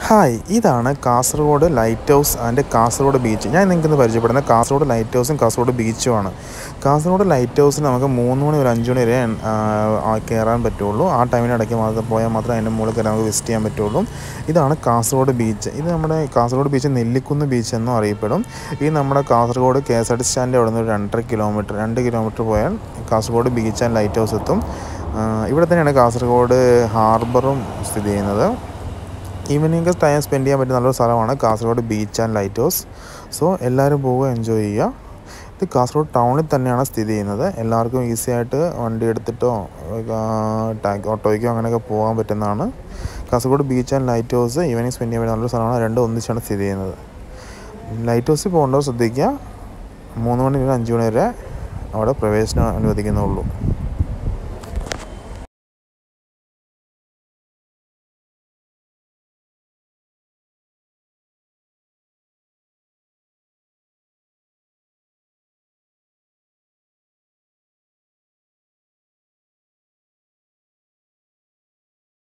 hi ഇതാണ് Kasaragod light house and Kasaragod beach ഞാൻ നിങ്ങൾക്ക് പരിചയപ്പെടുന്നത് കാസർഗോഡ് ലൈറ്റ് ഹൗസും കാസർഗോഡ് ബീച്ചുമാണ് കാസർഗോഡ് ലൈറ്റ് ഹൗസിൽ നമുക്ക് മൂന്ന് മണി ഒരു അഞ്ച് മണി വരെ ആ, കയറാൻ പറ്റുള്ളൂ ആ ടൈമിനിടയ്ക്ക് മാത്രം പോയാൽ മാത്രമേ അതിൻ്റെ മുകളിൽ കയറാൻ നമുക്ക് വിസിറ്റ് ചെയ്യാൻ പറ്റുള്ളൂ ഇതാണ് കാസർഗോഡ് ബീച്ച് ഇത് നമ്മുടെ കാസർഗോഡ് ബീച്ച് നെല്ലിക്കുന്ന് ബീച്ച് എന്നും അറിയപ്പെടും ഈ നമ്മുടെ Kasaragod K S R T സ്റ്റാൻഡിൻ്റെ അവിടെ നിന്ന് ഒരു രണ്ടര കിലോമീറ്റർ രണ്ട് കിലോമീറ്റർ പോയാൽ Kasaragod beach and light house എത്തും ആ, ഇവിടെ തന്നെയാണ് കാസർഗോഡ് ഹാർബറും സ്ഥിതി ചെയ്യുന്നത് ഈവനിങ് ടൈം സ്പെൻഡ് ചെയ്യാൻ പറ്റിയ നല്ലൊരു സ്ഥലമാണ് Kasaragod beach and light house so എല്ലാവരും പോവുക എൻജോയ് ചെയ്യുക ഇത് കാസർഗോഡ് ടൗണിൽ തന്നെയാണ് സ്ഥിതി ചെയ്യുന്നത് എല്ലാവർക്കും ഈസി ആയിട്ട് വണ്ടി എടുത്തിട്ടോ ടാക്സി ഓട്ടോയ്ക്കോ അങ്ങനെയൊക്കെ പോകാൻ പറ്റുന്നതാണ് Kasaragod beach and light house evening spend ചെയ്യാൻ പറ്റിയ നല്ലൊരു സ്ഥലമാണ് രണ്ടും ഒന്നിച്ചാണ് സ്ഥിതി ചെയ്യുന്നത് ലൈറ്റ് ഹൗസിൽ പോകേണ്ടവർ ശ്രദ്ധിക്കുക മൂന്ന് മണി മുതൽ അഞ്ച് മണി വരെ അവിടെ പ്രവേശനം അനുവദിക്കുന്നുള്ളൂ